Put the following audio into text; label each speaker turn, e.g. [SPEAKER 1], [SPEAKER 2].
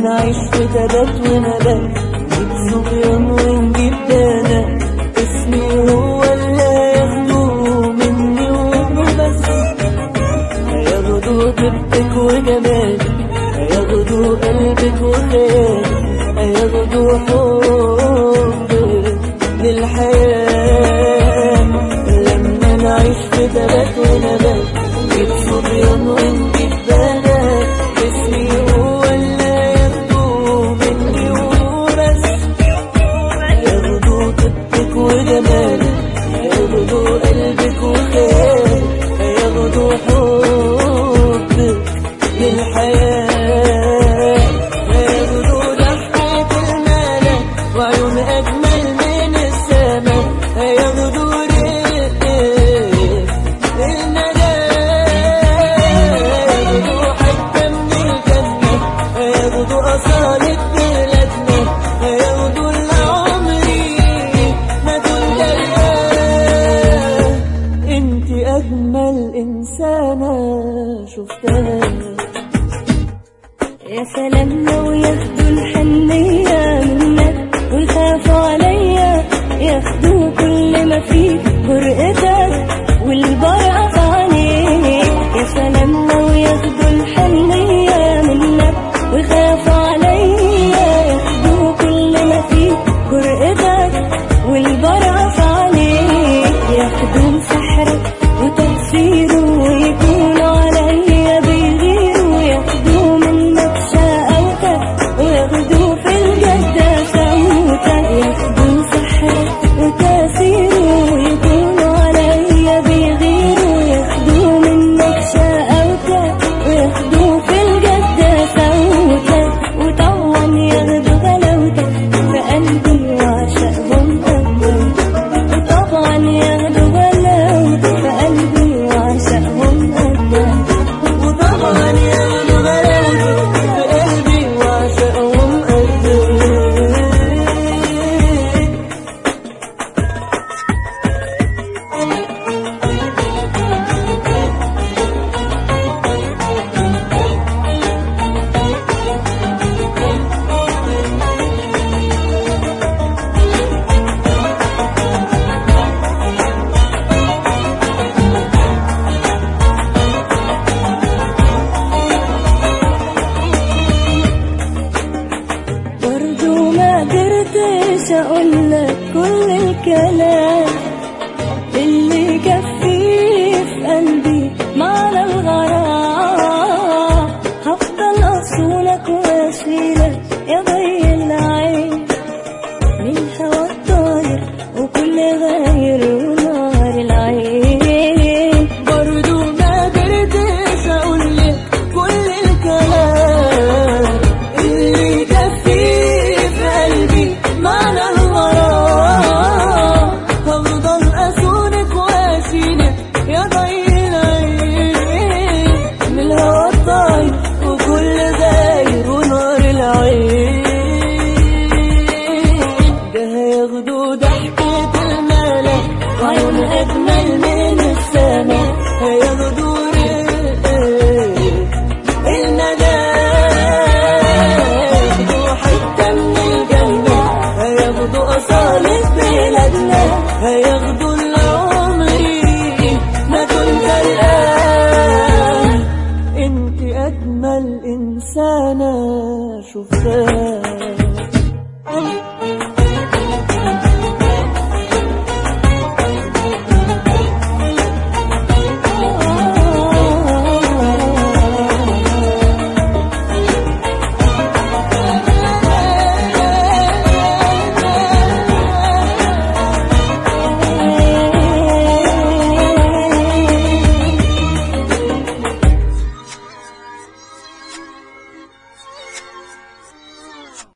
[SPEAKER 1] نعيش في تبات ونبات نجيب صبيان ونجيب بنات اسمي هو اللي ياخدوه مني وبس هياخدوا طيبتك وجمالك هياخدوا قلبك وخيالك هياخدوا حبك للحياة لما نعيش في تبات ونبات نجيب صبيان ونجيب بنات اسمي هو اللي ياخدوه مني وبس هياخدوا طيبتك وجمالك هياخدوا قلبك وخيالك هياخدوا حبك للحياة هياخدوا ضحكة الملك وعيون أجمل من السماء هياخدوا رق النجاة هياخدوا حتة من الجنة هياخدوا أصالة بلادنا هياخدوا اللي عمري ما كنت ألقاه انت أجمل إنسانة شفتها
[SPEAKER 2] يا سلام لو ياخدوا الحنية منك ويخافوا عليا ياخدوا كل ما فيك جرأتك والبرقة في عينيك يا سلام لو ياخدوا الحنية منك ويخافوا عليا ياخدوا كل ما فيك جرأتك والبرقة في عينيك ياخدوا سحرك وتأثيره ويكونوا عليا بيغيروا ياخدوا منك شقاوتك وياخدوا في الجد سوتك ياخدوا سحرك وتأثيره ويكونوا عليا بيغيروا ياخدوا منك شقاوتك وياخدوا في الجد سوتك وطبعا ياخدوا غلاوتك في قلبي وعشقهم أبدا وطبعا ياخدوا غلاوتك في قلبي وعشقهم أبدا
[SPEAKER 1] وطبعا ياخدوا غلاوتك في قلبي وعشقهم قدك
[SPEAKER 2] برضو ما قدرتش اقولك كل الكلام اللي يكفيه في قلبي معنى الغرام هفضل اصونك واشيلك يا ضي العين من هوا الطاير وكل غير ونار العين
[SPEAKER 1] برضو ما قدرتش اقولك كل الكلام اللي يكفيه في قلبي معنى الغرام هفضل اسونك واشيلك يا ضي العين من الهوا الطاير وكل غير ونار العين ده هياخدوا ضحكة الملك وعيون أجمل من السماء هياخدوا رق النجاة هياخدوا حتة من الجنة هياخدوا أصالة بلادنا هياخدوا اللي عمري ما كنت ألقاه انت أجمل إنسانة شفتها